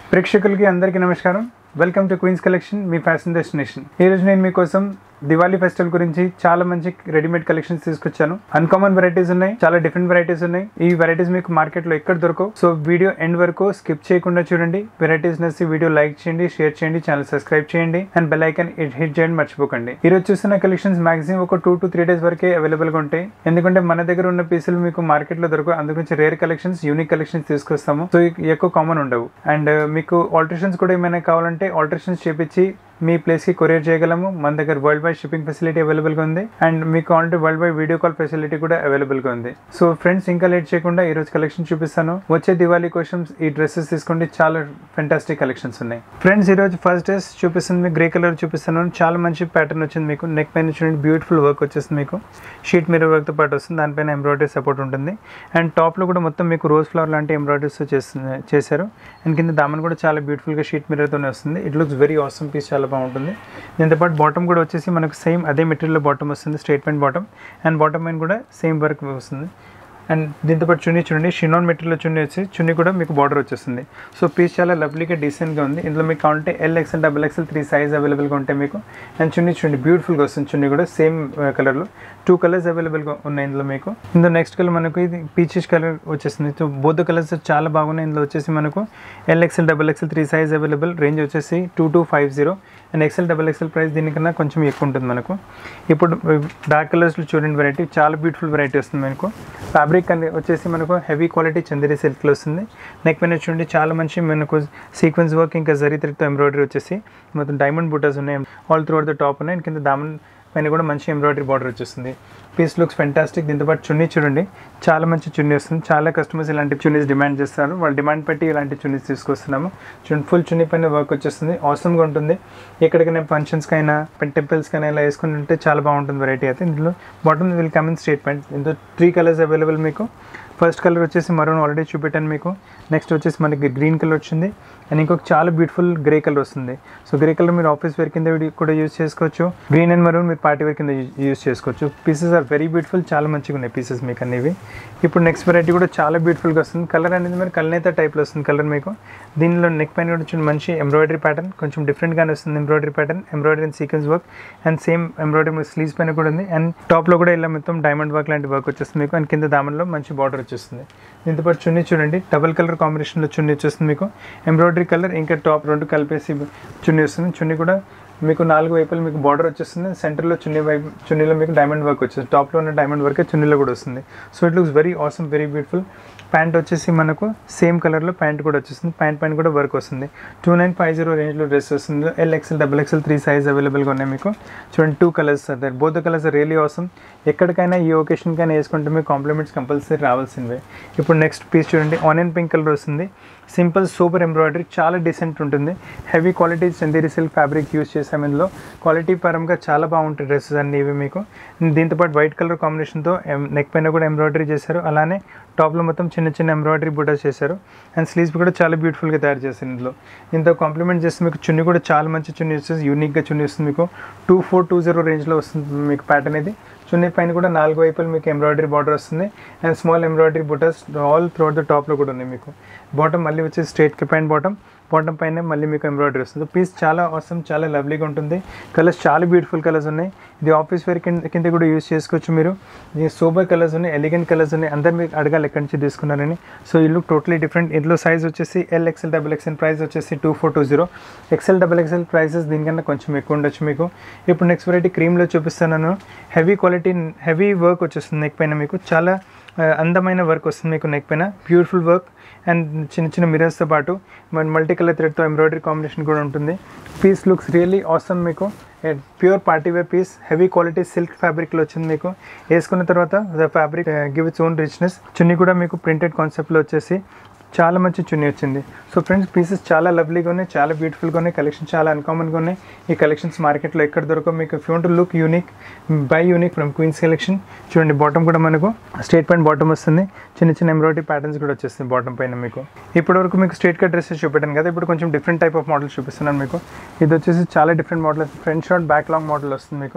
ప్రేక్షకులకి అందరికీ నమస్కారం వెల్కమ్ టు క్వీన్స్ కలెక్షన్ మీ ఫ్యాషన్ డెస్టినేషన్ ఈ రోజు నేను మీకోసం దివాళీ ఫెస్టివల్ గురించి చాలా మంచి రెడీమేడ్ కలెక్షన్స్ తీసుకొచ్చాను అన్కామన్ వెరైటీస్ ఉన్నాయి చాలా డిఫరెంట్ వెరైటీస్ ఉన్నాయి ఈ వెరైటీస్ మీకు మార్కెట్ లో ఎక్కడ దొరకవు సో వీడియో ఎండ్ వరకు స్కిప్ చేయకుండా చూడండి వెరైటీస్ నచ్చి వీడియో లైక్ చేయండి షేర్ చేయండి ఛానల్ సబ్స్క్రైబ్ చేయండి అండ్ బెల్ ఐకన్ హిట్ చేయండి మర్చిపోకండి ఈ రోజు చూసిన కలెక్షన్స్ మాక్సిమం ఒక టూ టు త్రీ డేస్ వరకే అవైలబుల్ గా ఉంటాయి ఎందుకంటే మన దగ్గర ఉన్న పీసులు మీకు మార్కెట్ లో దొరకవు అందుగురించి రేర్ కలెక్షన్స్ యూనిక్ కలెక్షన్స్ తీసుకొస్తాము సో ఇ- ఎక్కువ కామన్ ఉండవు అండ్ మీకు ఆల్టరేషన్స్ కూడా ఏమైనా కావాలంటే ఆల్టరేషన్స్ చేపించి మీ ప్లేస్ కి కొరియర్ చేయగలము మన దగ్గర world wide shipping facility available గా ఉంది అండ్ మీకు కావాలంటే world wide video call facility కూడా అవైలబుల్ గా ఉంది సో ఫ్రెండ్స్ ఇంకా లేట్ చేయకుండా ఈ రోజు కలెక్షన్ చూపిస్తాను వచ్చే దివాళీ కోసం ఈ డ్రెస్సెస్ తీసుకోండి చాలా ఫెంటాస్టిక్ కలెక్షన్స్ ఉన్నాయి ఫ్రెండ్స్ ఈ రోజు ఫస్ట్ డ్రెస్ చూపిస్తుంది మీకు గ్రే కలర్ చూపిస్తాను చాలా మంచి ప్యాటర్న్ వచ్చింది మీకు నెక్ పైన చూడండి బ్యూటిఫుల్ వర్క్ వచ్చేస్తుంది మీకు షీట్ మిర్రర్ వర్క్ తో పాటు వస్తుంది దానిపైన ఎంబ్రాయిడరీ సపోర్ట్ ఉంటుంది అండ్ టాప్ లో కూడా మొత్తం మీకు రోజ్ ఫ్లవర్ లాంటి ఎంబ్రాయిడరీస్ చేస్తుంది చేశారు అండ్ కింద దామన్ కూడా చాలా బ్యూటిఫుల్ గా షీట్ మిర్రర్ తోనే వస్తుంది it looks very awesome piece చాలా బాగుంటుంది దీంతో పాటు బాటమ్ కూడా వచ్చేసి మనకు సేమ్ అదే మెటీరియల్ బాటమ్ వస్తుంది straight pant bottom and bottom పైన కూడా సేమ్ వర్క్ వస్తుంది అండ్ దీంతో పాటు చున్నీ చూడండి షినాన్ మెటీరియల్ చున్నీ వచ్చి చున్నీ కూడా మీకు బార్డర్ వచ్చేస్తుంది సో పీస్ చాలా లవ్లీగా డీసెంట్గా ఉంది ఇందులో మీకు కావాలంటే L XL double XL three size అవైలబుల్గా ఉంటాయి మీకు అండ్ చున్నీ చూడండి బ్యూటిఫుల్గా వస్తుంది చున్నీ కూడా సేమ్ కలర్లో టూ కలర్స్ అవైలబుల్గా ఉన్నాయి ఇందులో మీకు ఇందులో నెక్స్ట్ కలర్ మనకు ఇది పీచిష్ కలర్ వచ్చేస్తుంది సో బోత్ కలర్స్ చాలా బాగున్నాయి ఇందులో వచ్చేసి మనకు L XL double XL three size available range వచ్చేసి two two five zero and XL double XL price దీనికన్నా కొంచెం ఎక్కువ ఉంటుంది మనకు ఇప్పుడు డార్క్ కలర్స్లో చూడండి వెరైటీ చాలా బ్యూటిఫుల్ వెరైటీ వస్తుంది మనకు ఫ్యాబ్రిక్ అనేది వచ్చేసి మనకు హెవీ క్వాలిటీ చందేరి సిల్క్లో వస్తుంది నెక్ పైన చూడండి చాలా మంచి మనకు సీక్వెన్స్ వర్క్ ఇంకా జరీ త్రెడ్తో ఎంబ్రాయిడరీ వచ్చేసి మొత్తం డైమండ్ బుటాస్ ఉన్నాయి ఆల్ త్రూ ద టాప్ ఉన్నాయి and కింద దామన్ పైన కూడా మంచి ఎంబ్రాయిడరీ బార్డర్ వచ్చేస్తుంది పీస్ లుక్స్ ఫెంటాస్టిక్ దీంతో పాటు చున్నీ చూడండి చాలా మంచి చున్నీ వస్తుంది చాలా కస్టమర్స్ ఇలాంటి చున్నీస్ డిమాండ్ చేస్తారు వాళ్ళు డిమాండ్ పెట్టి ఇలాంటి చున్నీస్ తీసుకొస్తున్నాము చూడండి ఫుల్ చున్నీ పైన వర్క్ వచ్చేస్తుంది అవసరంగా ఉంటుంది ఎక్కడికైనా ఫంక్షన్స్కైనా టెంపుల్స్కైనా ఇలా వేసుకుని ఉంటే చాలా బాగుంటుంది వెరైటీ అయితే ఇందులో bottom will come in straight pant ఇందులో త్రీ కలర్స్ అవైలబుల్ మీకు ఫస్ట్ కలర్ వచ్చేసి మరూన్ ఆల్రెడీ చూపెట్టాను మీకు నెక్స్ట్ వచ్చేసి మనకి గ్రీన్ కలర్ వచ్చింది అండ్ ఇంకొక చాలా బ్యూటిఫుల్ గ్రే కలర్ వస్తుంది సో గ్రే కలర్ మీరు ఆఫీస్ వేర్ కింద వీడి- కూడా యూస్ చేసుకోవచ్చు గ్రీన్ అండ్ మరూన్ మీరు పార్టీ వేర్ కింద యూస్ చేసుకోవచ్చు పీసెస్ ఆర్ వెరీ బ్యూటిఫుల్ చాలా మంచిగా ఉన్నాయి పీసెస్ మీకు అనేవి ఇప్పుడు నెక్స్ట్ వెరైటీ కూడా చాలా బ్యూటిఫుల్గా వస్తుంది కలర్ అనేది మరి కల్నేత టైప్లో వస్తుంది కలర్ మీకు దీనిలో నెక్ పైన కూడా చూడండి మంచి ఎంబ్రాయిడరీ ప్యాటర్న్ కొంచెం డిఫరెంట్గానే వస్తుంది embroidery pattern embroidery and sequence work and same embroidery sleeves పైన కూడా ఉంది అండ్ టాప్లో కూడా ఇలా మొత్తం డైమండ్ వర్క్ లాంటి వర్క్ వచ్చేస్తుంది మీకు అండ్ కింద దామన్లో మంచి బార్డర్ వచ్చేస్తుంది దీంతో పాటు చున్నీ చూడండి డబల్ కలర్ కాంబినేషన్లో చున్నీ వచ్చేస్తుంది మీకు ఎంబ్రాయిడరీ కలర్ ఇంకా టాప్ రెండు కలిపేసి చున్నీ వస్తుంది చున్నీ కూడా మీకు నాలుగు వైపులు మీకు బార్డర్ వచ్చేస్తుంది సెంటర్లో చున్నీ వైపు చున్నీలో మీకు డైమండ్ వర్క్ వచ్చేస్తుంది టాప్లో ఉన్న డైమండ్ వర్క్ చున్నీలో కూడా వస్తుంది so it looks very awesome very beautiful pant వచ్చేసి మనకు సేమ్ కలర్లో ప్యాంట్ కూడా వచ్చేస్తుంది ప్యాంట్ పైన కూడా వర్క్ వస్తుంది టూ నైన్ ఫైవ్ జీరో రేంజ్లో డ్రెస్ వస్తుంది L XL double XL three size అవైలబుల్గా ఉన్నాయి మీకు చూడండి టూ కలర్స్ దర్ బోత్ కలర్స్ రియలీ ఆసమ్ ఎక్కడికైనా ఈ ఒకేషన్కైనా వేసుకుంటే మీకు కాంప్లిమెంట్స్ కంపల్సరీ రావాల్సినవే ఇప్పుడు నెక్స్ట్ పీస్ చూడండి ఆనియన్ పింక్ కలర్ వస్తుంది సింపుల్ సూపర్ ఎంబ్రాయిడరీ చాలా డీసెంట్ ఉంటుంది heavy quality Chanderi silk fabric use చేసాం ఇందులో క్వాలిటీ పరంగా చాలా బాగుంటాయి డ్రెస్సెస్ అన్ని ఇవి మీకు దీంతో పాటు వైట్ కలర్ కాంబినేషన్తో నెక్ పైన కూడా ఎంబ్రాయిడరీ చేశారు అలానే టాప్లో మొత్తం చిన్న చిన్న ఎంబ్రాయిడరీ బుటాస్ చేశారు అండ్ స్లీవ్స్ కూడా చాలా బ్యూటిఫుల్గా తయారు చేశారు ఇందులో దీంతో కాంప్లిమెంట్ చేస్తే మీకు చున్నీ కూడా చాలా మంచి చున్నీ వస్తుంది యూనిక్గా చున్నీ వస్తుంది మీకు టూ ఫోర్ టూ జీరో రేంజ్లో వస్తుంది మీకు ప్యాటర్న్ ఇది చున్నీ పైన కూడా నాలుగు వైపులు మీకు ఎంబ్రాయిడరీ బార్డర్ వస్తుంది అండ్ స్మాల్ ఎంబ్రాయిడరీ బుటాస్ ఆల్ త్రూఅవుట్ ద టాప్లో కూడా ఉన్నాయి మీకు బాటమ్ మళ్ళీ వచ్చి స్ట్రేట్ ప్యాంట్ బాటమ్ బాటమ్ పైన మళ్ళీ మీకు ఎంబ్రాయిడరీ వస్తుంది పీస్ చాలా అవసరం చాలా లవ్లీగా ఉంటుంది కలర్స్ చాలా బ్యూటిఫుల్ కలర్స్ ఉన్నాయి ఇది ఆఫీస్ వేర్ కింద కింద కూడా యూస్ చేసుకోవచ్చు మీరు ఇది సూపర్ కలర్స్ ఉన్నాయి ఎలిగెంట్ కలర్స్ ఉన్నాయి అందరు మీకు అడగాలి ఎక్కడి నుంచి తీసుకున్నారని సో ఈ లుక్ టోటలీ డిఫరెంట్ ఇందులో సైజ్ వచ్చేసి L XL double XL price వచ్చేసి two four two zero XL double XL prices దీనికన్నా కొంచెం ఎక్కువ ఉండొచ్చు మీకు ఇప్పుడు నెక్స్ట్ వెరైటీ క్రీమ్లో చూపిస్తున్నాను హెవీ క్వాలిటీ హెవీ వర్క్ వచ్చేస్తుంది నెక్ పైన మీకు చాలా ఆ, అందమైన వర్క్ వస్తుంది మీకు నెక్ పైన బ్యూటిఫుల్ వర్క్ అండ్ చిన్న చిన్న మిరర్స్తో పాటు మల్టీ కలర్ థ్రెడ్తో ఎంబ్రాయిడరీ కాంబినేషన్ కూడా ఉంటుంది పీస్ లుక్స్ రియల్లీ ఆసమ్ మీకు pure party wear piece heavy quality silk ఫ్యాబ్రిక్లో వచ్చింది మీకు వేసుకున్న తర్వాత the fabric give its own richness చున్నీ కూడా మీకు ప్రింటెడ్ కాన్సెప్ట్లో వచ్చేసి చాలా మంచి చున్నీ వచ్చింది సో ఫ్రెండ్స్ పీసెస్ చాలా లవ్లీగా ఉన్నాయి చాలా బ్యూటిఫుల్గా ఉన్నాయి కలెక్షన్ చాలా అన్కామన్గా ఉన్నాయి ఈ కలెక్షన్స్ మార్కెట్లో ఎక్కడ దొరకవు మీకు if to look unique buy unique from queens collection చూడండి బాటమ్ కూడా మనకు స్ట్రేట్ పాయింట్ బాటమ్ వస్తుంది చిన్న చిన్న ఎంబ్రాయిడరీ ప్యాటర్న్స్ కూడా వచ్చేస్తుంది బాటమ్ పైన మీకు ఇప్పటివరకు మీకు స్ట్రేట్ కట్ డ్రెస్సెస్ చూపెట్టాను కదా ఇప్పుడు కొంచెం డిఫరెంట్ టైప్ ఆఫ్ మోడల్స్ చూపిస్తున్నాను మీకు ఇది వచ్చేసి చాలా different model front short back long model వస్తుంది మీకు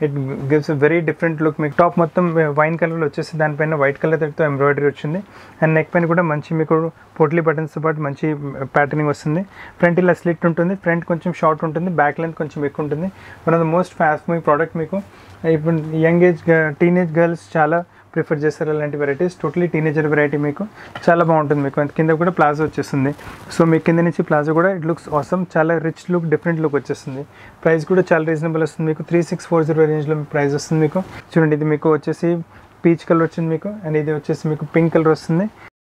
it gives very different look మీకు టాప్ మొత్తం వైన్ కలర్లో వచ్చేసి దానిపైన వైట్ కలర్ తో ఎంబ్రాయిడరీ వచ్చింది అండ్ నెక్ పైన కూడా మంచి మీకు పోట్లీ బటన్స్తో పాటు మంచి ప్యాటర్నింగ్ వస్తుంది ఫ్రంట్ ఇలా స్లిట్ ఉంటుంది ఫ్రంట్ కొంచెం షార్ట్ ఉంటుంది బ్యాక్ లెంత్ కొంచెం ఎక్కువ ఉంటుంది one of the most fast movie product మీకు ఇప్పుడు యంగ్ ఏజ్ టీనేజ్ గర్ల్స్ చాలా ప్రిఫర్ చేస్తారు అలాంటి వెరైటీస్ టోటలీ టీనేజర్ వెరైటీ మీకు చాలా బాగుంటుంది మీకు అండ్ కింద కూడా ప్లాజో వచ్చేస్తుంది సో మీ కింద నుంచి ప్లాజో కూడా ఇట్ లుక్స్ అవసరం చాలా రిచ్ లుక్ డిఫరెంట్ లుక్ వచ్చేస్తుంది ప్రైస్ కూడా చాలా రీజనబుల్ వస్తుంది మీకు త్రీ సిక్స్ ఫోర్ జీరో రేంజ్లో ప్రైస్ వస్తుంది మీకు చూడండి ఇది మీకు వచ్చేసి పీచ్ కలర్ వచ్చింది మీకు అండ్ ఇది వచ్చేసి మీకు పింక్ కలర్ వస్తుంది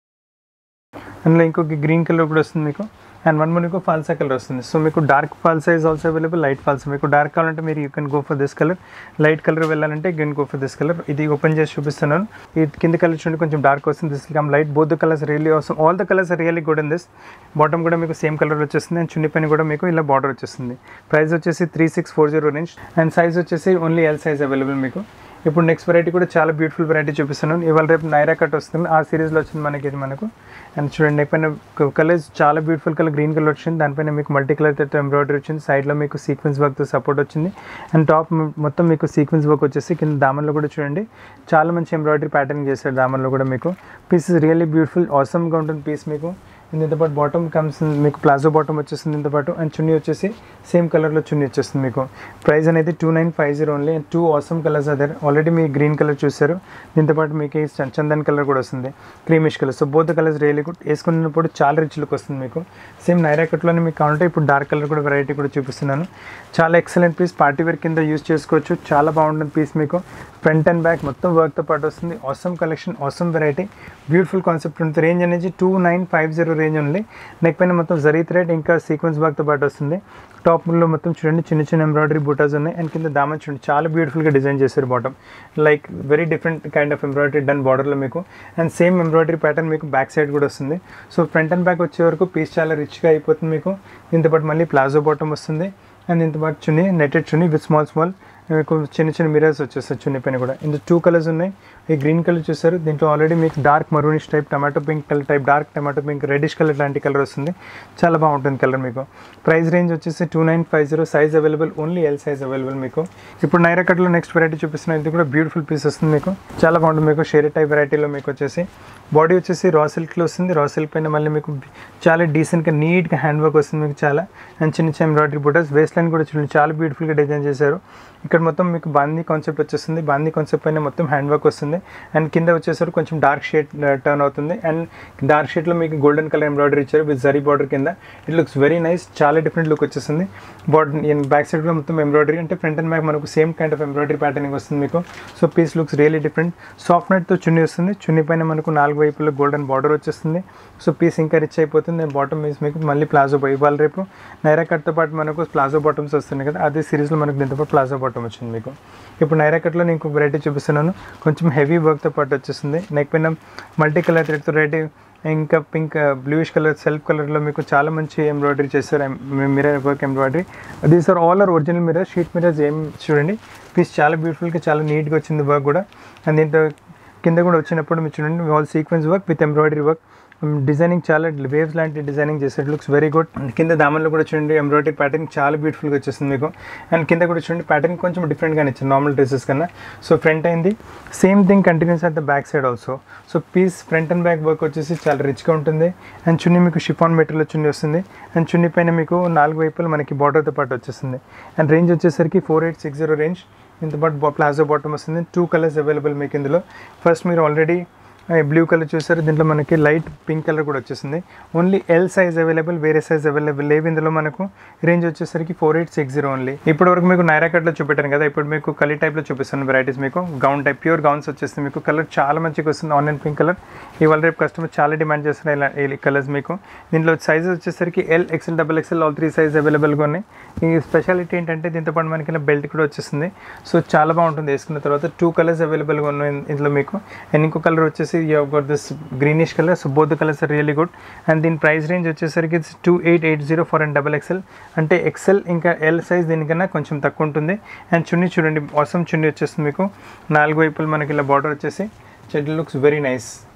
అందులో ఇంకొక గ్రీన్ కలర్ కూడా వస్తుంది మీకు అండ్ వన్ మోర్ మీకు ఫాల్సా కలర్ వస్తుంది సో మీకు dark phalsa is also available light phalsa మీకు డార్క్ కావాలంటే మీరు you can go for this colour light colour వెళ్ళాలంటే you can go for this colour ఇది ఓపెన్ చేసి చూపిస్తున్నాను ఈ కింద కలర్ చూడండి కొంచెం డార్క్ వస్తుంది this come light both the colours really అవసరం all the colours really good in this bottom కూడా మీకు సేమ్ కలర్ వచ్చేస్తుంది అండ్ చున్ని పైన కూడా మీకు ఇలా బార్డర్ వచ్చేస్తుంది ప్రైస్ వచ్చేసి three six four zero range and size వచ్చేసి ఓన్లీ ఎల్ సైజ్ అవైలబుల్ మీకు ఇప్పుడు నెక్స్ట్ వెరైటీ కూడా చాలా బ్యూటిఫుల్ వెరైటీ చూపిస్తున్నాను ఇవాళ రేపు నైరా కట్ వస్తుంది ఆ సిరీస్లో వచ్చింది మనకి ఇది మనకు అండ్ చూడండి నెక్ పైన కలర్స్ చాలా బ్యూటిఫుల్ కలర్ గ్రీన్ కలర్ వచ్చింది దానిపైన మీకు మల్టీ కలర్ తో ఎంబ్రాయిడరీ వచ్చింది సైడ్లో మీకు సీక్వెన్స్ వర్క్తో సపోర్ట్ వచ్చింది అండ్ టాప్ మొత్తం మీకు సీక్వెన్స్ వర్క్ వచ్చేసి కింద దామన్లో కూడా చూడండి చాలా మంచి ఎంబ్రాయిడరీ ప్యాటర్న్ చేశారు దామన్లో కూడా మీకు పీస్ రియల్లీ బ్యూటిఫుల్ ఆసమ్గా ఉంటుంది పీస్ మీకు దీంతో పాటు బాటమ్ కమ్స్ మీకు ప్లాజో బాటమ్ వచ్చేస్తుంది దీంతో పాటు అండ్ చున్నీ వచ్చేసి సేమ్ కలర్లో చున్నీ వచ్చేస్తుంది మీకు ప్రైస్ అనేది two nine five zero only and two awesome colours other already మీ గ్రీన్ కలర్ చూసారు దీంతో పాటు మీకు ఈ చ- చందన్ కలర్ కూడా వస్తుంది creamish colour so both colours really good వేసుకున్నప్పుడు చాలా రిచ్ లుక్ వస్తుంది మీకు సేమ్ నైరా కట్లోనే మీకు కావాలంటే ఇప్పుడు డార్క్ కలర్ కూడా వెరైటీ కూడా చూపిస్తున్నాను చాలా ఎక్సలెంట్ పీస్ పార్టీ వేర్ కింద యూస్ చేసుకోవచ్చు చాలా బాగుంటుంది పీస్ మీకు ఫ్రంట్ అండ్ బ్యాక్ మొత్తం వర్క్తో పాటు వస్తుంది awesome collection awesome variety beautiful concept ఉంటుంది రేంజ్ అనేది two nine five zero range only neck పైన మొత్తం జరీ థ్రెడ్ ఇంకా సీక్వెన్స్ వర్క్తో పాటు వస్తుంది టాప్లో మొత్తం చూడండి చిన్న చిన్న ఎంబ్రాయిడరీ బూటాస్ ఉన్నాయి అండ్ కింద దామన్ చూడండి చాలా బ్యూటిఫుల్గా డిజైన్ చేశారు bottom like very different kind of embroidery done బార్డర్లో మీకు అండ్ సేమ్ ఎంబ్రాయిడరీ ప్యాటర్న్ మీకు బ్యాక్ సైడ్ కూడా వస్తుంది సో ఫ్రంట్ అండ్ బ్యాక్ వచ్చే వరకు పీస్ చాలా రిచ్గా అయిపోతుంది మీకు దీంతో పాటు మళ్ళీ ప్లాజో బాటమ్ వస్తుంది అండ్ దీంతో పాటు చున్నీ నెట్టెడ్ చున్నీ విత్ స్మాల్ స్మాల్ మీకు చిన్న చిన్న మిరర్స్ వచ్చేస్తాయి చున్నీ పైన కూడా ఇందులో టూ కలర్స్ ఉన్నాయి ఈ గ్రీన్ కలర్ చూసారు దీంట్లో ఆల్రెడీ మీకు dark maroonish type tomato pink colour type dark tomato pink reddish colour లాంటి కలర్ వస్తుంది చాలా బాగుంటుంది కలర్ మీకు ప్రైస్ రేంజ్ వచ్చేసి two nine five zero size available only L size available మీకు ఇప్పుడు నైరా కట్లో నెక్స్ట్ వెరైటీ చూపిస్తున్నా ఇది కూడా బ్యూటిఫుల్ పీస్ వస్తుంది మీకు చాలా బాగుంటుంది మీకు షేర్ టైప్ వెరైటీలో మీకు వచ్చేసి బాడీ వచ్చేసి రా సిల్క్లో వస్తుంది రా సిల్క్ పైన మళ్ళీ మీకు చాలా డీసెంట్గా నీట్గా హ్యాండ్ వర్క్ వస్తుంది మీకు చాలా అండ్ చిన్న చిన్న ఎంబ్రాయిడరీ బుటర్స్ వేస్ట్ లైన్ కూడా చూడండి చాలా బ్యూటిఫుల్గా డిజైన్ చేశారు ఇక్కడ మొత్తం మీకు బాందీ కాన్సెప్ట్ వచ్చేస్తుంది బాందీ కాన్సెప్ట్ పైన మొత్తం హ్యాండ్ వర్క్ వస్తుంది అండ్ కింద వచ్చేసరికి కొంచెం డార్క్ షేడ్ టర్న్ అవుతుంది అండ్ డార్క్ షేడ్లో మీకు గోల్డెన్ కలర్ ఎంబ్రాయిడరీ ఇచ్చారు విత్ జరీ బార్డర్ కింద ఇట్ లుక్స్ వెరీ నైస్ చాలా డిఫరెంట్ లుక్ వచ్చేస్తుంది బార్డర్ బ్యాక్ సైడ్ కూడా మొత్తం ఎంబ్రాయిడరీ అంటే ఫ్రంట్ అండ్ బ్యాక్ మనకు same kind of embroidery patterning వస్తుంది మీకు so piece looks really different soft నెట్తో చున్నీ వస్తుంది చున్నీ పైన మనకు నాలుగు వైపులో గోల్డెన్ బార్డర్ వచ్చేస్తుంది సో పీస్ ఇంకా రిచ్ అయిపోతుంది బాటమ్ మీస్ మీకు మళ్ళీ ప్లాజో బాయ్ ఇవాళ రేపు నైరా కట్తో పాటు మనకు ప్లాజో బాటమ్స్ వస్తున్నాయి కదా అదే సిరీస్లో మనకు దీంతో పాటు ప్లాజో బాటమ్ వచ్చింది మీకు ఇప్పుడు నైరా కట్లో నేను ఇంకొక వెరైటీ చూపిస్తున్నాను కొంచెం హెవీ వర్క్తో పాటు వచ్చేస్తుంది నెక్ పైన మల్టీ కలర్ థ్రెడ్తో రెడీ ఇంకా పింక్ బ్లూయిష్ కలర్ సెల్ఫ్ కలర్లో మీకు చాలా మంచి ఎంబ్రాయిడరీ చేస్తారు mirror work embroidery these are all are original mirror sheet mirrors ఏం చూడండి పీస్ చాలా బ్యూటిఫుల్గా చాలా నీట్గా వచ్చింది వర్క్ కూడా అండ్ దీంతో కింద కూడా వచ్చినప్పుడు మీరు చూడండి all sequence work with embroidery work designing చాలా వేవ్స్ లాంటి డిజైనింగ్ చేసేది లుక్స్ వెరీ గుడ్ కింద దామన్లో కూడా చూడండి ఎంబ్రాయిడరీ ప్యాటర్న్ చాలా బ్యూటిఫుల్గా వచ్చేస్తుంది మీకు అండ్ కింద కూడా చూడండి ప్యాటర్న్ కొంచెం డిఫరెంట్గానే ఇచ్చింది నార్మల్ డ్రెస్సెస్ కన్నా సో ఫ్రంట్ అయింది same thing continues at the back side also so piece front and back work వచ్చేసి చాలా రిచ్గా ఉంటుంది అండ్ చున్నీ మీకు షిఫాన్ మెటీరియల్ చున్నీ వస్తుంది అండ్ చున్నీ పైన మీకు నాలుగు వైపులు మనకి బార్డర్తో పాటు వచ్చేస్తుంది అండ్ రేంజ్ వచ్చేసరికి four eight six zero range ఇంత పాటు ప్లాజో బాటమ్ వస్తుంది టూ కలర్స్ అవైలబుల్ మీకు ఇందులో ఫస్ట్ మీరు ఆల్రెడీ బ్లూ కలర్ చూసారు దీంట్లో మనకి లైట్ పింక్ కలర్ కూడా వచ్చేసింది ఓన్లీ ఎల్ సైజ్ అవైలబుల్ వేరే సైజ్ అవైలబుల్ లేవు ఇందులో మనకు రేంజ్ వచ్చేసరికి four eight six zero only ఇప్పటి వరకు మీకు నైరా కట్లో చూపెట్టాను కదా ఇప్పుడు మీకు కలీ టైప్లో చూపిస్తాను వెరైటీస్ మీకు గౌన్ టైప్ ప్యూర్ గౌన్స్ వచ్చేస్తుంది మీకు కలర్ చాలా మంచిగా వస్తుంది ఆనియన్ పింక్ కలర్ ఇవాళ రేపు కస్టమర్ చాలా డిమాండ్ చేస్తున్నారు ఇలా ఈ కలర్స్ మీకు దీంట్లో సైజ్ వచ్చేసరికి L XL double XL all three size అవైలబుల్గా ఉన్నాయి ఈ స్పెషాలిటీ ఏంటంటే దీంతో పాటు మనకి ఇలా బెల్ట్ కూడా వచ్చేస్తుంది సో చాలా బాగుంటుంది వేసుకున్న తర్వాత టూ కలర్స్ అవైలబుల్గా ఉన్నాయి ఇందులో మీకు అండ్ ఇంకో కలర్ వచ్చేసి you got this greenish colour so both colours are really good and దీని ప్రైస్ రేంజ్ వచ్చేసరికి two eight eight zero four and double XL అంటే ఎక్సెల్ ఇంకా ఎల్ సైజ్ దీనికన్నా కొంచెం తక్కువ ఉంటుంది అండ్ చున్నీ చూడండి అవసరం చున్నీ వచ్చేస్తుంది మీకు నాలుగు వైపులు మనకి ఇలా బార్డర్ వచ్చేసి చెడ్లు లుక్స్ వెరీ నైస్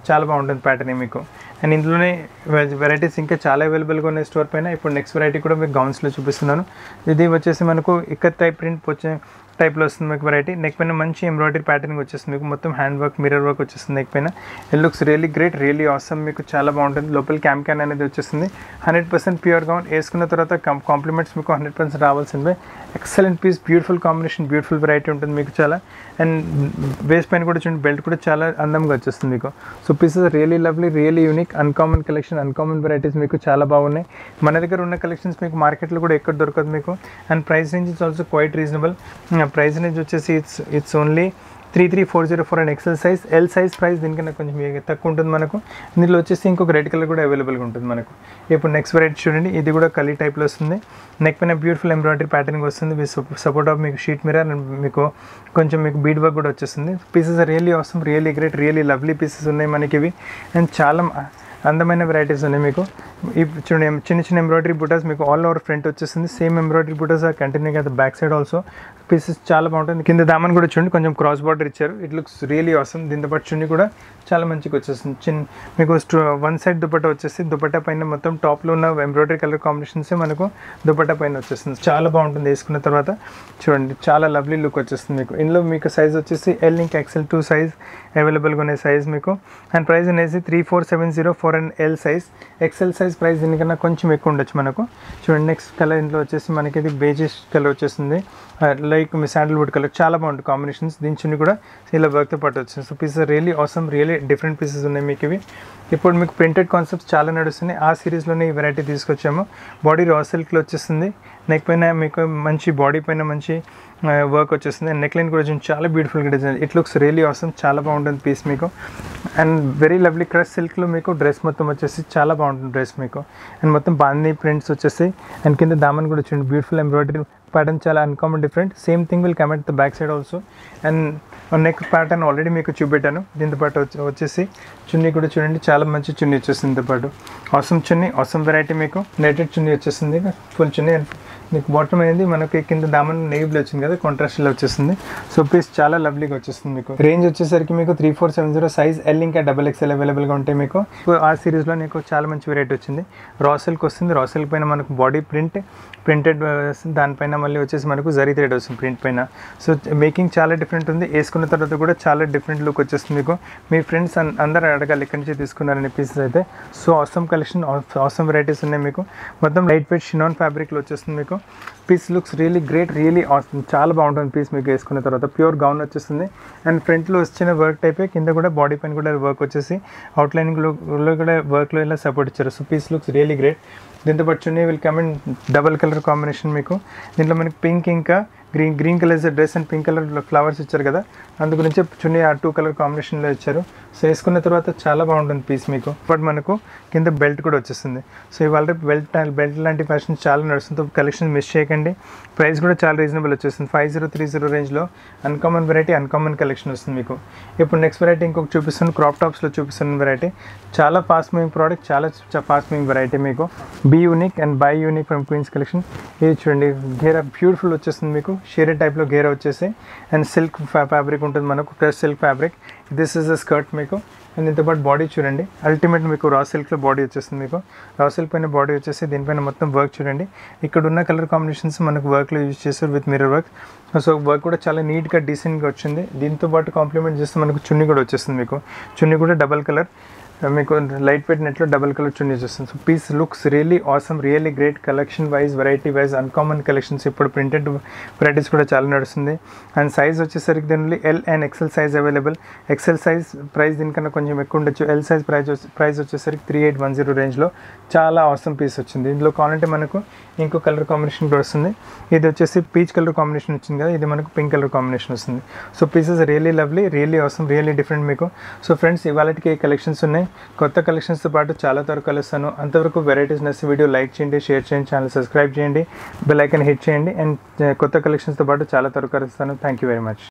చాలా బాగుంటుంది ప్యాటర్న్ మీకు అండ్ ఇందులోనే వెరైటీస్ ఇంకా చాలా అవైలబుల్గా ఉన్నాయి స్టోర్ పైన ఇప్పుడు నెక్స్ట్ వెరైటీ కూడా మీకు గౌన్స్లో చూపిస్తున్నాను ఇది వచ్చేసి మనకు ఇక్కడ టైప్ ప్రింట్ వచ్చే టైప్లో వస్తుంది మీకు వెరైటీ నెక్ పైన మంచి ఎంబ్రాయిడరీ ప్యాటర్నింగ్ వచ్చేస్తుంది మీకు మొత్తం హ్యాండ్ వర్క్ మిరర్ వర్క్ వచ్చేస్తుంది నెక్ పైన it looks really great really awesome మీకు చాలా బాగుంటుంది లోపల క్యామ్ క్యాన్ అనేది వచ్చేస్తుంది హండ్రెడ్ పర్సెంట్ ప్యూర్ గౌన్ వేసుకున్న తర్వాత కాంప్లిమెంట్స్ మీకు హండ్రెడ్ పర్సెంట్ రావాల్సిందే excellent piece beautiful combination beautiful variety ఉంటుంది మీకు చాలా అండ్ వేస్ట్ పైన కూడా చూడండి బెల్ట్ కూడా చాలా అందంగా వచ్చేస్తుంది మీకు so pieces really lovely really unique uncommon collection uncommon varieties మీకు చాలా బాగున్నాయి మన దగ్గర ఉన్న కలెక్షన్స్ మీకు మార్కెట్లో కూడా ఎక్కడ దొరకదు మీకు and price range is also quite reasonable price range వచ్చేసి it's it's only three three four zero four and XL size L size price దీనికన్నా కొంచెం తక్కువ ఉంటుంది మనకు దీనిలో వచ్చేసి ఇంకొక రెడ్ కలర్ కూడా అవైలబుల్గా ఉంటుంది మనకు ఇప్పుడు నెక్స్ట్ వెరైటీ చూడండి ఇది కూడా కలీ టైప్లో వస్తుంది నెక్ పైన బ్యూటిఫుల్ ఎంబ్రాయిడరీ ప్యాటర్నింగ్ వస్తుంది విత్ సపోర్ట్ ఆఫ్ మీకు షీట్ మిరర్ అండ్ మీకు కొంచెం మీకు బీడ్ వర్క్ కూడా వచ్చేస్తుంది pieces really awesome really great really lovely pieces ఉన్నాయి మనకి ఇవి అండ్ చాలా అందమైన వెరైటీస్ ఉన్నాయి మీకు ఈ చూడండి చిన్న చిన్న ఎంబ్రాయిడరీ బుటాస్ మీకు ఆల్ ఓవర్ ఫ్రంట్ వచ్చేస్తుంది సేమ్ ఎంబ్రాయిడరీ బుటాస్ కంటిన్యూ కదా బ్యాక్ సైడ్ ఆల్సో పీసెస్ చాలా బాగుంటుంది కింద దామన్ కూడా చూడండి కొంచెం క్రాస్ బార్డర్ ఇచ్చారు ఇట్ లుక్స్ రియలీ అవసరం దీంతో పాటు చున్నీ కూడా చాలా మంచిగా వచ్చేస్తుంది చిన్న మీకు వన్ సైడ్ దుపట్టా వచ్చేసి దుపట్టా పైన మొత్తం టాప్లో ఉన్న ఎంబ్రాయిడరీ కలర్ కాంబినేషన్స్ మనకు దుపట్టా పైన వచ్చేస్తుంది చాలా బాగుంటుంది వేసుకున్న తర్వాత చూడండి చాలా లవ్లీ లుక్ వచ్చేస్తుంది మీకు ఇందులో మీకు సైజ్ వచ్చేసి ఎల్ ఇంక్ ఎక్సెల్ టూ సైజ్ అవైలబుల్గా ఉన్న సైజ్ మీకు అండ్ ప్రైస్ అనేసి three four seven zero four and L size XL size price దీనికన్నా కొంచెం ఎక్కువ ఉండొచ్చు మనకు చూడండి నెక్స్ట్ కలర్ ఇంట్లో వచ్చేసి మనకి ఇది బేజెస్ కలర్ వచ్చేస్తుంది లైక్ మీ శాండల్వుడ్ కలర్ చాలా బాగుంటుంది కాంబినేషన్స్ దీని చున్నీ కూడా ఇలా వర్క్తో పాటు వచ్చింది so pieces really awesome really different pieces ఉన్నాయి మీకు ఇవి ఇప్పుడు మీకు ప్రింటెడ్ కాన్సెప్ట్స్ చాలా నడుస్తున్నాయి ఆ సిరీస్లోనే ఈ వెరైటీ తీసుకొచ్చాము బాడీ రా సిల్క్లో వచ్చేస్తుంది నెక్ పైన మీకు మంచి బాడీ పైన మంచి వర్క్ వచ్చేస్తుంది అండ్ నెక్ లైన్ కూడా చూడండి చాలా బ్యూటిఫుల్గా design it looks really awesome చాలా బాగుంటుంది పీస్ మీకు అండ్ వెరీ లవ్లీ క్రష్ సిల్క్లో మీకు డ్రెస్ మొత్తం వచ్చేసి చాలా బాగుంటుంది డ్రెస్ మీకు అండ్ మొత్తం బాందీ ప్రింట్స్ వచ్చేసి అండ్ కింద దామన్ కూడా చూడండి బ్యూటిఫుల్ ఎంబ్రాయిడరీ ప్యాటర్న్ చాలా uncommon different same thing will come at the back side also and neck pattern already మీకు చూపెట్టాను దీంతో పాటు వచ్చి- వచ్చేసి చున్నీ కూడా చూడండి చాలా మంచి చున్నీ వచ్చేసింది దీంతో పాటు అవసరం చున్నీ అవసరం వెరైటీ మీకు నెటెడ్ చున్నీ వచ్చేసింది ఫుల్ చున్నీ అండ్ మీకు బాటమ్ అనేది మనకి కింద దామన్ నేవ్లో వచ్చింది కదా కాంట్రాస్ట్లో వచ్చేస్తుంది సో పీస్ చాలా లవ్లీగా వచ్చేస్తుంది మీకు రేంజ్ వచ్చేసరికి మీకు three four seven zero size L ఇంకా డబల్ ఎక్స్ఎల్ అవైలబుల్గా ఉంటాయి మీకు ఇప్పుడు ఆ సిరీస్లో నీకు చాలా మంచి వెరైటీ వచ్చింది రా సిల్క్ వస్తుంది రా సిల్క్ పైన మనకు బాడీ ప్రింట్ ప్రింటెడ్ దానిపైన మళ్ళీ వచ్చేసి మనకు జరీ థ్రెడ్ వస్తుంది ప్రింట్ పైన సో మేకింగ్ చాలా డిఫరెంట్ ఉంది వేసుకున్న తర్వాత కూడా చాలా డిఫరెంట్ లుక్ వచ్చేస్తుంది మీకు మీ ఫ్రెండ్స్ అందరూ అడగాలి ఎక్కడి నుంచి తీసుకున్నారనే పీసెస్ అయితే so awesome collection awesome varieties ఉన్నాయి మీకు మొత్తం లైట్ వెయిట్ షినాన్ ఫ్యాబ్రిక్లో వచ్చేస్తుంది మీకు piece looks really great really awesome చాలా బాగుంటుంది పీస్ మీకు వేసుకున్న తర్వాత ప్యూర్ గౌన్ వచ్చేస్తుంది అండ్ ఫ్రంట్లో వచ్చిన వర్క్ టైపే కింద కూడా బాడీ పైన కూడా వర్క్ వచ్చేసి అవుట్లైనింగ్లో కూడా వర్క్లో ఇలా సపోర్ట్ ఇచ్చారు so piece looks really great దీంతో పాటు chunni will come in double colour combination మీకు దీంట్లో మనకి పింక్ ఇంకా green green colour dress and pink colour flowers ఇచ్చారు కదా అందు గురించి చున్నీ ఆ టూ కలర్ కాంబినేషన్లో ఇచ్చారు సో వేసుకున్న తర్వాత చాలా బాగుంటుంది పీస్ మీకు బట్ మనకు కింద బెల్ట్ కూడా వచ్చేస్తుంది సో ఇవాళ రేపు బెల్ట్ బెల్ట్ లాంటి ఫ్యాషన్ చాలా నడుస్తుంది కలెక్షన్ మిస్ చేయకండి ప్రైస్ కూడా చాలా రీజనబుల్ వచ్చేస్తుంది ఫైవ్ జీరో త్రీ జీరో రేంజ్లో అన్కామన్ వెరైటీ అన్కామన్ కలెక్షన్ వస్తుంది మీకు ఇప్పుడు నెక్స్ట్ వెరైటీ ఇంకొక చూపిస్తాను క్రాప్ టాప్స్లో చూపిస్తున్న వెరైటీ చాలా ఫాస్ట్ మూవింగ్ ప్రోడక్ట్ చాలా ఫాస్ట్ మూవింగ్ వెరైటీ మీకు be unique and buy unique from queens collection ఇది చూడండి గేరా బ్యూటిఫుల్ వచ్చేస్తుంది మీకు షేరే టైప్లో గేరా వచ్చేసి అండ్ సిల్క్ ఫ్యాబ్రిక్ ఉంటుంది మనకు plus silk fabric this is a skirt మీకు అండ్ దీంతో పాటు బాడీ చూడండి అల్టిమేట్ మీకు రా సిల్క్లో బాడీ వచ్చేస్తుంది మీకు రా సిల్క్ పైన బాడీ వచ్చేసి దీనిపైన మొత్తం వర్క్ చూడండి ఇక్కడ ఉన్న కలర్ కాంబినేషన్స్ మనకు వర్క్లో యూజ్ చేస్తారు with mirror work so work కూడా చాలా నీట్గా డీసెంట్గా వచ్చింది దీంతో పాటు కాంప్లిమెంట్ చేస్తే మనకు చున్నీ కూడా వచ్చేస్తుంది మీకు చున్నీ కూడా డబల్ కలర్ మీకు లైట్ వెయిట్ నెట్లో డబల్ కలర్ చున్నీ వచ్చేస్తుంది so piece looks really awesome really great collection wise variety wise uncommon collections ఇప్పుడు ప్రింటెడ్ వెరైటీస్ కూడా చాలా నడుస్తుంది అండ్ సైజ్ వచ్చేసరికి దీనిలో L and XL size available XL size price దీనికన్నా కొంచెం ఎక్కువ ఉండొచ్చు ఎల్ సైజ్ ప్రైస్ ప్రైస్ వచ్చేసరికి త్రీ ఎయిట్ వన్ జీరో రేంజ్లో చాలా అవసరం పీస్ వచ్చింది ఇందులో కావాలంటే మనకు ఇంకో కలర్ కాంబినేషన్ కూడా వస్తుంది ఇది వచ్చేసి పీచ్ కలర్ కాంబినేషన్ వచ్చింది కదా ఇది మనకు పింక్ కలర్ కాంబినేషన్ వస్తుంది so pieces really lovely really awesome really different మీకు సో ఫ్రెండ్స్ ఇవాళకి కలెక్షన్స్ ఉన్నాయి కొత్త కలెక్షన్స్తో పాటు చాలా త్వరగా కలుస్తాను అంతవరకు వెరైటీస్ నచ్చి వీడియో లైక్ చేయండి షేర్ చేయండి ఛానల్ సబ్స్క్రైబ్ చేయండి బెల్ ఐకన్ హిట్ చేయండి అండ్ కొత్త కలెక్షన్స్తో పాటు చాలా త్వరగా కలుస్తాను థ్యాంక్ యూ వెరీ మచ్